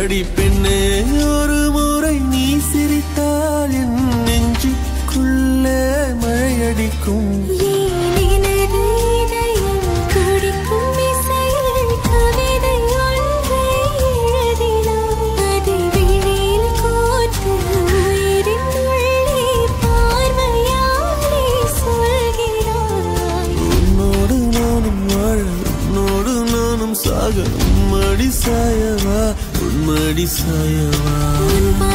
அடி பெண்ணே ஒரு முறை நீ சிரித்தால் என் நெஞ்சுக்குள்ளே மழையடிக்கும் ஏனெனது இதயம் துடிக்கும் இசையில் கவிதை ஒன்றை எழுதினாய். அதை விழியில் கோர்த்து உயிரின் உள்ளே பார்வையாலே சொல்கிறாய். உன்னோடு நானும் வாழ உன்னோடு நானும் சாக உம்மடி சாயவா உன்மடி சாயவா உன்